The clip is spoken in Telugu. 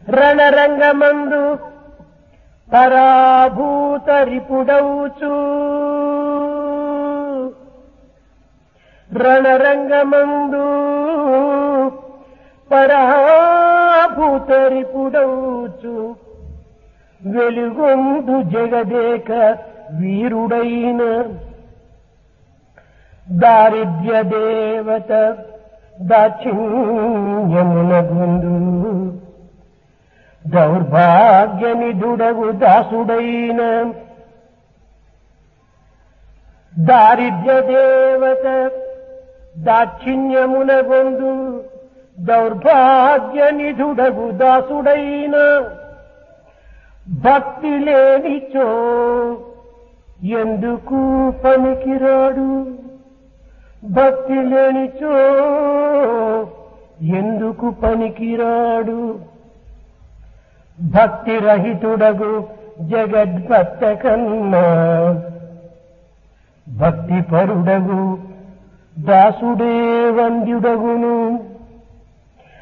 రణరంగమందు పరాభూత రిపుడవుచు రణరంగమందు పరాభూత రిపుడవుచు వెలుగొందు జగదేక వీరుడైన దారిద్ర్య దేవత దాక్షిణ్యమునగుందు దౌర్భాగ్య నిధుడగు దాసుడైన దారిద్ర్య దేవత దాక్షిణ్యమునగొందు దౌర్భాగ్య నిధుడగు దాసుడైన భక్తి లేనిచో ఎందుకు పనికిరాడు భక్తి లేనిచో ఎందుకు పనికిరాడు భక్తి రహితుడగు జగద్భక్త కన్నా భక్తి పరుడగు దాసుడే వంద్యుడగును